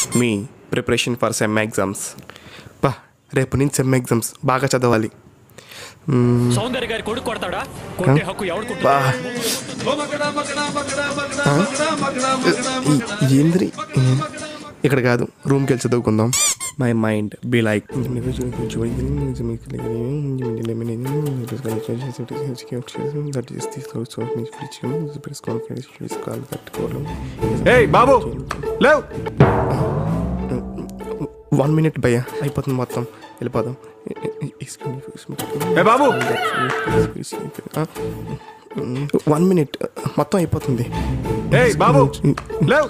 Me preparation for sem exams బా రేపు నుంచి సెమ్ ఎగ్జామ్స్ బాగా చదవాలి సౌందర్య గారి కొడుకు కొడతాడా కొట్టే హక్కు ఎవడు బా ఈ- ఏంద్రి ఇక్కడ కాదు రూమ్కి వెళ్ళి చదువుకుందాం మై మైండ్ బి లైక్ బాబు లేవ్ వన్ మినిట్ భయ్య అయిపోతుంది మొత్తం వెళ్ళిపోదాం ఏ బాబు వన్ మినిట్ మొత్తం అయిపోతుంది ఏయ్ బాబు లేవ్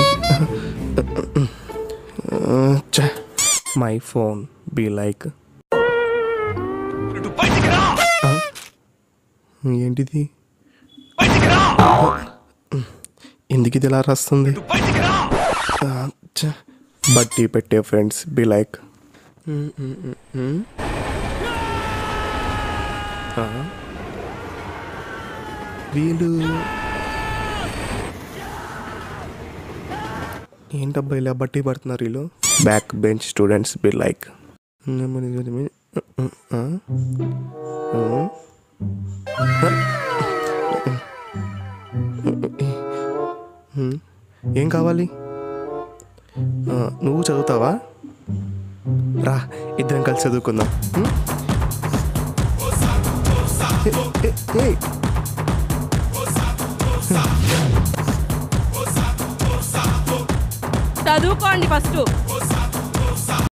మై ఫోన్ బి లైక్ ఏంటిది ఎందుకు ఇది ఇలా రాస్తుంది ఆ, చ్చ. బట్టి పెట్టే ఫ్రెండ్స్ బి లైక్ వీళ్ళు ఏంటబ్బా ఇలా బట్టి పడుతున్నారు వీళ్ళు back bench students be like ఏం కావాలి ఆ, నువ్వు చదువుతావా రా ఇద్దరం కలిసి చదువుకుందాం హ్మ్? ఏ, ఏ, ఏ. చదువుకోండి ఫస్ట్